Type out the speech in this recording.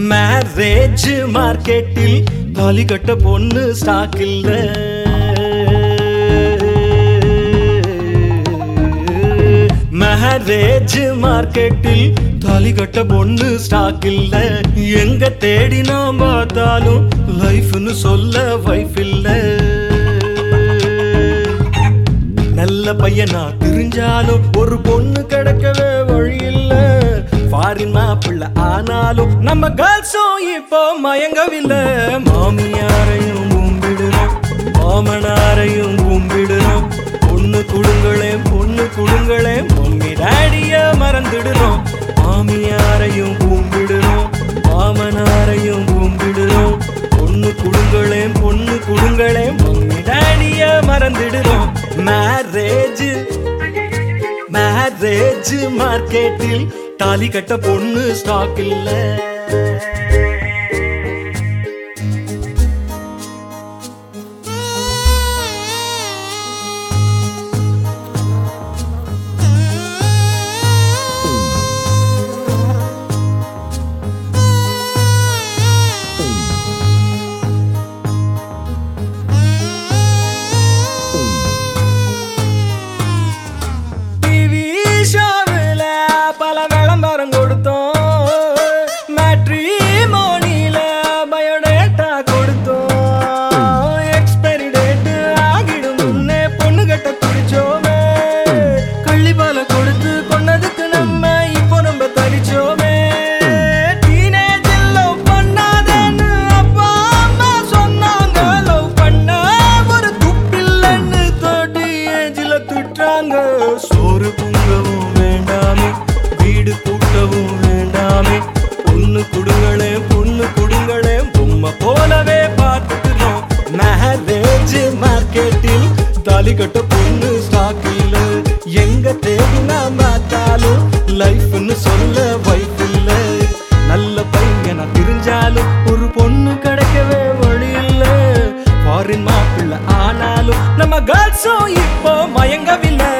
marriage மார்க்கெட்டில் தாலி கட்ட பொண்ணு ஸ்டாக் இல்ல மேரேஜ் மார்க்கெட்டில் தாலி கட்ட பொண்ணு ஸ்டாக் இல்ல எங்க தேடி நாம் பார்த்தாலும் லைஃப்னு சொல்ல வைஃப் இல்ல நல்ல பையனா தெரிஞ்சாலும் ஒரு பொண்ணு கிடைக்கவே வழி இல்ல ஃபாரின் மாப்பிள்ள ஆனாலும் நம்ம கேர்ள்ஸும் இப்போ மயங்கவில்லை மாமியாரையும் கும்பிடுறோம் மாமனாரையும் கும்பிடுறோம் பொண்ணு குடுங்களே பொண்ணு குடுங்களே மம்மி டாடிய மறந்துடுறோம் மாமியாரையும் கும்பிடுறோம் மாமனாரையும் கும்பிடுறோம் பொண்ணு குடுங்களே பொண்ணு குடுங்களே மம்மி டாடிய மறந்துடுறோம் மேரேஜ் மேரேஜ் மார்க்கெட்டில் தாலி கட்ட பொண்ணு ஸ்டாக் இல்ல டிவி ஷோவில் பல விளம்பரம் கொடுத்தோம் மேட்ரிமோனியில பயோடேட்டா கொடுத்தோம் எக்ஸ்பைரி டேட் ஆகிடும் முன்னே பொண்ணு கட்ட துடிச்சோமே கள்ளிப்பால கொடுத்து கொன்னதுக்கு நம்ம இப்போ நம்ம தரிச்சோமே டீனேஜில் லவ் பண்ணாதேன்னு அப்பா அம்மா சொன்னாங்க லவ் பண்ண ஒரு துப்பில்லைன்னு தேர்ட்டி ஏஜில் திட்டுறாங்க சோறு பொங்கவும் வேண்டாமே வீடு கூட்டவும் வேண்டாமே பொண்ணு குடுங்களே பொண்ணு குடுங்களே பொம்மை போலவே பார்த்துக்கிறோம் மேரேஜ் மார்க்கெட்டில் தாலி கட்ட பொண்ணு ஸ்டாக்கில் எங்க தேடினா பார்த்தாலும் லைஃப்னு சொல்ல வைஃப் இல்ல நல்ல பையனா தெரிஞ்சாலும் ஒரு பொண்ணு கிடைக்கவே வழி இல்ல ஃபாரின் மாப்பிள்ள ஆனாலும் நம்ம கேர்ள்ஸும் இப்போ மயங்கவில்லை